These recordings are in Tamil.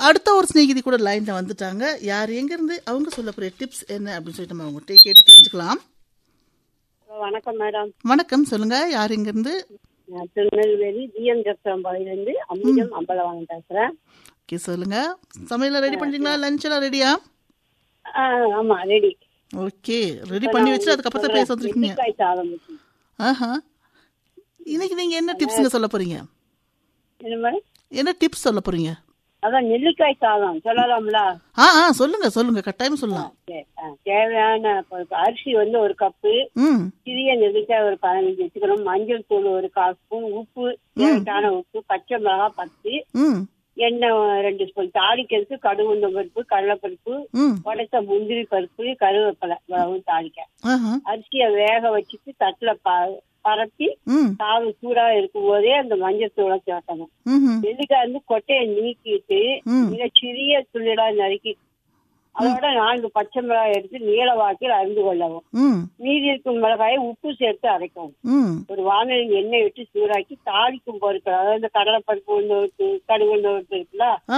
அடுத்த ஒரு சிநேகிதி கூட லைனில் வந்துட்டாங்க யார் எங்கேருந்து அவங்க சொல்ல போகிற டிப்ஸ் என்ன அப்படின்னு சொல்லிட்டு நம்ம அவங்ககிட்ட கேட்டு தெரிஞ்சுக்கலாம் வணக்கம் மேடம் வணக்கம் சொல்லுங்க யார் எங்கேருந்து நான் திருநெல்வேலி ஜிஎம் ஜப்தம்பாளையிலேருந்து அமிர்தம் அம்பலவாணன் பேசுறேன் ஓகே சொல்லுங்க சமையலாம் ரெடி பண்ணிட்டீங்களா லஞ்ச் எல்லாம் ரெடியா ஆ, ஆமா ரெடி ஓகே ரெடி பண்ணி வச்சுட்டு அதுக்கப்புறம் தான் பேச வந்துருக்கீங்க நெல்லிக்காய் சாதம் வச்சு. ஆஹா இன்னைக்கு நீங்கள் என்ன டிப்ஸுங்க சொல்ல போகிறீங்க என்ன மேடம் என்ன டிப்ஸ் சொல்ல போகிறீங்க அதான் நெல்லிக்காய் சாதம் சொல்லலாம்ல ஆ ஆ சொல்லுங்க சொல்லுங்க கட்டாயம் சொல்லலாம் சரி, ஆ, தேவையான பொருட்கள். அரிசி வந்து ஒரு கப்பு ம் சிறிய நெல்லிக்காய் ஒரு பதினஞ்சு வச்சுக்கணும் மஞ்சள் தூள் ஒரு கால் ஸ்பூன் உப்பு தேவையான உப்பு பச்சை மிளகாய் பத்து ம் எண்ணெய் ரெண்டு ஸ்பூன் தாளிக்கிறதுக்கு கடுகு உளுந்தம் பருப்பு கடலைப்பருப்பு ம் உடைத்த முந்திரி பருப்பு கருவேப்பிலை இவ்வளவு தாளிக்க ஆஹா அரிசியை வேக வச்சுட்டு தட்டுல ப- பரப்பி ம் சாதம் சூடா இருக்கும் போதே அந்த மஞ்சள் தூளை சேர்க்கணும் ம் நெல்லிக்காய் வந்து கொட்டையை நீக்கிட்டு ம். மிக சிறிய துள்ளிடா நறுக்கி அதோட நான்கு பச்சை மிளகாய் எடுத்து நீள வாக்கில் அரிந்து கொள்ளவும் ம் மீதி இருக்கும் மிளகாயை உப்பு சேர்த்து அரைக்கவும் ம் ஒரு வானலில் எண்ணெய் விட்டு சூடாக்கி தாளிக்கும் பொருட்கள் அதாவது கடலைப்பருப்பு ஒன்று இருக்கு கடுகு ஒன்று இருக்குல்ல ஆ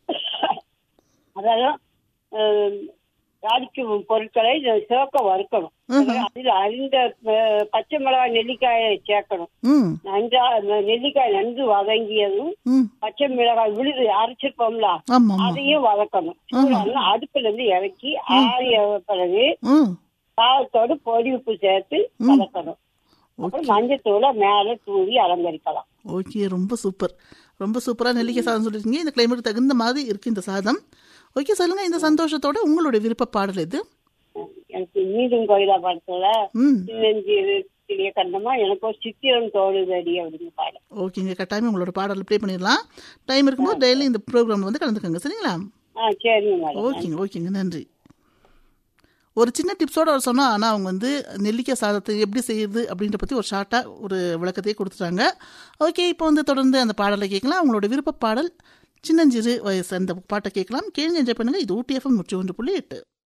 அதெல்லாம் அஹ், தாளிக்கும் பொருட்களை சேர்க்க வறுக்கணும் அதில் அரிந்த அஹ், பச்சை மிளகாய் நெல்லிக்காயை சேர்க்கணும் ம் நன்றா நெல்லிக்காய் நன்கு வதங்கியதும் ம் பச்சை மிளகாய் விழுது அரைச்சிருப்போம்ல ஆமாம் ஆமாம் அதையும் வதக்கணும் சூடானா அடுப்புல இருந்து இறக்கி ஆறிய பிறகு ம் சாதத்தோடு பொடி உப்பு சேர்த்து வதக்கணும் அப்புறம் மஞ்சத்தூளை மேல தூவி அலங்கரிக்கலாம் ஓகே ரொம்ப சூப்பர் ரொம்ப சூப்பராக நெல்லிக்காய் சாதம் சொல்லியிருக்கீங்க இந்த கிளைமேட் தகுந்த மாதிரி இருக்கு இந்த சாதம் ஓகே சொல்லுங்க இந்த சந்தோஷத்தோட உங்களுடைய விருப்ப பாடல் எது எனக்கு மீண்டும் கோயிலா படத்துல ம் சின்னஞ்சிறு சிறிய கண்டமா எனக்கு ஒரு சித்திரம் தோடுதடி அப்படின்னு பாடம் ஓகேங்க கட்டாயம் உங்களோட பாடல் ப்ளே பண்ணிடலாம் டைம் இருக்கும்போது டெய்லி இந்த ப்ரோக்ராம் வந்து கலந்துக்கோங்க சரிங்களா ஆ சரிங்க மேடம் ஓகேங்க ஓகேங்க நன்றி ஒரு சின்ன டிப்ஸோட அவர் சொன்னா ஆனால் அவங்க வந்து நெல்லிக்காய் சாதத்தை எப்படி செய்யுது அப்படின்ற பற்றி ஒரு ஷார்ட்டாக ஒரு விளக்கத்தையே கொடுத்துட்டாங்க ஓகே இப்போ வந்து தொடர்ந்து அந்த பாடலை கேட்கலாம் அவங்களோட விருப்ப பாடல் சின்னஞ்சிறு வயசு அந்த பாட்டை கேட்கலாம் கேளுங்க என்ஜாய் பண்ணுங்க இது ஊட்டி எஃப்எம் நூற்றி ஒன்று புள்ளி எட்டு